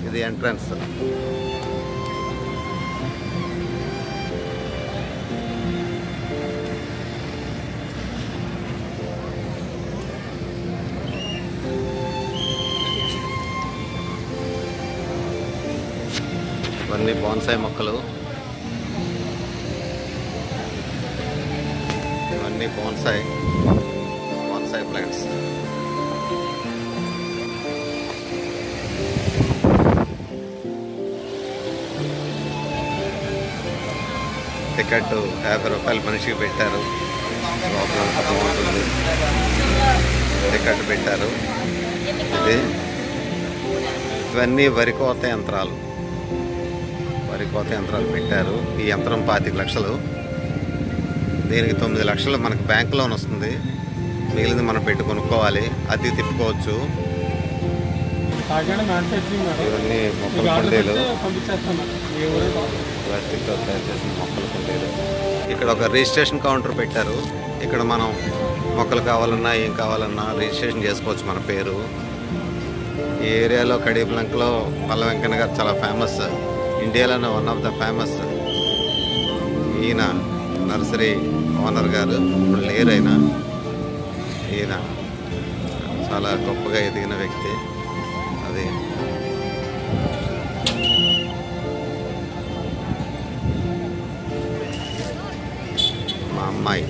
ఇది ఎంట్రన్స్ ఇవన్నీ బోన్సాయి మొక్కలు ఇవన్నీ బోన్సాయి బోన్సాయి ప్లాంట్స్ టికెట్ యాభై రూపాయలు మనిషికి పెట్టారు లోపల అంతా బాగుంటుంది టికెట్ పెట్టారు ఇది ఇవన్నీ వరి కోత యంత్రాలు వరి కోత యంత్రాలు పెట్టారు ఈ యంత్రం పాతిక లక్షలు దీనికి తొమ్మిది లక్షలు మనకు బ్యాంక్ లోన్ వస్తుంది మిగిలింది మనం పెట్టి కొనుక్కోవాలి అది తిప్పుకోవచ్చు కాకినాడ మ్యానుఫ్యాక్చరింగ్ మేడం ఇవన్నీ మీకు మొక్కల ఆర్డర్ కుండీలు పెడితే పంపించేస్తాం మేడం ఏ ఊరే కాదు. ప్లాస్టిక్తో తయారు చేసిన మొక్కల కుండీలు ఇక్కడ ఒక రిజిస్ట్రేషన్ కౌంటర్ పెట్టారు ఇక్కడ మనం మొక్కలు కావాలన్నా ఏం కావాలన్నా రిజిస్ట్రేషన్ చేసుకోవచ్చు మన పేరు ఈ ఏరియాలో కడీపులంకలో పల్ల వెంకన్న గారు చాలా ఫేమస్ ఇండియాలోనే వన్ ఆఫ్ ద ఫేమస్ ఈయన నర్సరీ ఓనర్ గారు ఇప్పుడు లేరు ఆయన ఈయన చాలా గొప్పగా ఎదిగిన వ్యక్తి అది మా అమ్మాయి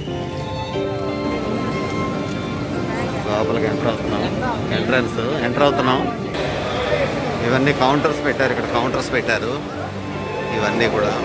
లోపలికి ఎంటర్ అవుతున్నాం ఎంట్రన్స్ ఎంటర్ అవుతున్నాం ఇవన్నీ కౌంటర్స్ పెట్టారు ఇక్కడ కౌంటర్స్ పెట్టారు ఇవన్నీ కూడా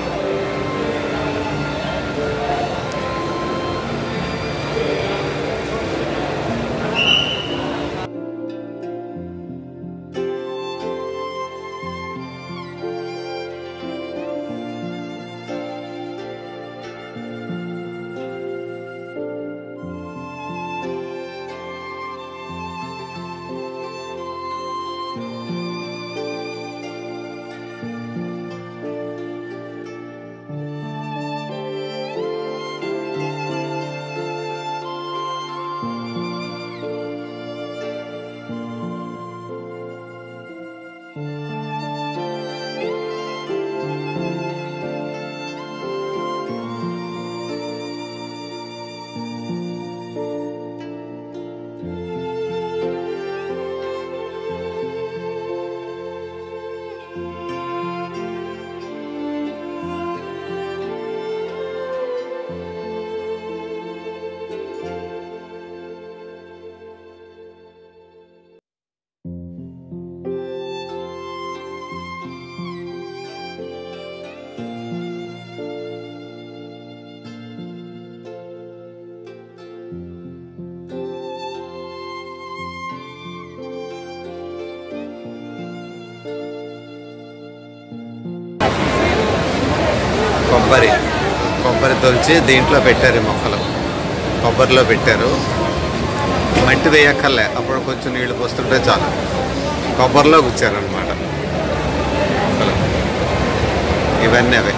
కొబ్బరి కొబ్బరి తొలిచి దీంట్లో పెట్టారు ఈ మొక్కలు కొబ్బరిలో పెట్టారు మట్టి వేయక్కర్లే అప్పుడు కొంచెం నీళ్లు పోస్తుంటే చాలు కొబ్బరిలో గుచ్చారనమాట మొక్కలు ఇవన్నీ అవే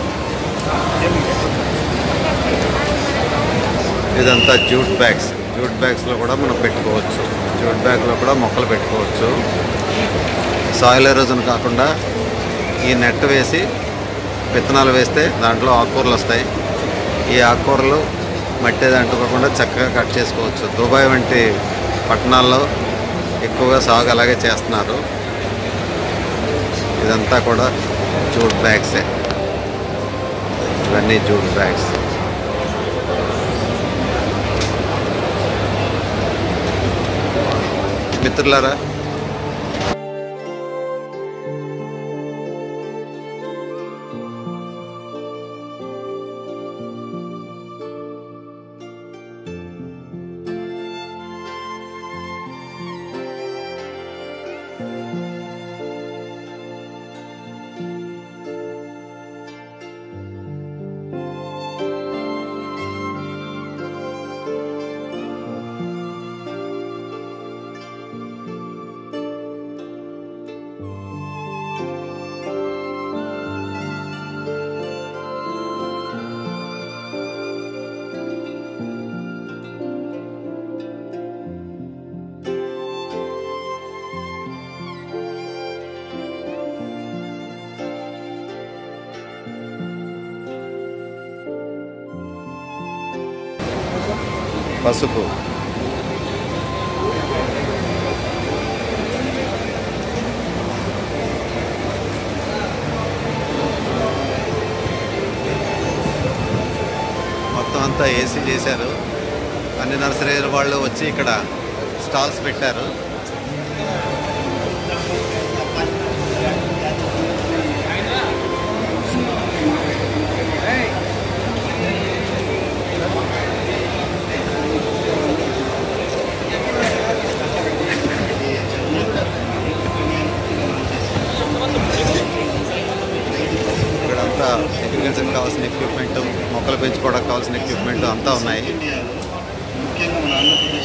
ఇదంతా జూట్ బ్యాగ్స్ జూట్ బ్యాగ్స్లో కూడా మనం పెట్టుకోవచ్చు జూట్ బ్యాగ్లో కూడా మొక్కలు పెట్టుకోవచ్చు సాయిల్ ఎరోజన్ కాకుండా ఈ నెట్ వేసి విత్తనాలు వేస్తే దాంట్లో ఆకుకూరలు వస్తాయి ఈ ఆకుకూరలు మట్టి అది అంటుకోకుండా చక్కగా కట్ చేసుకోవచ్చు దుబాయ్ వంటి పట్టణాల్లో ఎక్కువగా సాగు అలాగే చేస్తున్నారు ఇదంతా కూడా జూట్ బ్యాగ్సే ఇవన్నీ జూట్ బ్యాగ్స్ మిత్రులారా పసుపు మొత్తం అంతా ఏసీ చేశారు అన్ని నర్సరీల వాళ్ళు వచ్చి ఇక్కడ స్టాల్స్ పెట్టారు ఇక్కడంతా అగ్రికల్చర్కి కావాల్సిన ఎక్విప్మెంట్ మొక్కలు పెంచుకోవడానికి కావాల్సిన ఎక్విప్మెంట్ అంతా ఉన్నాయి ముఖ్యంగా మన ఆంధ్రప్రదేశ్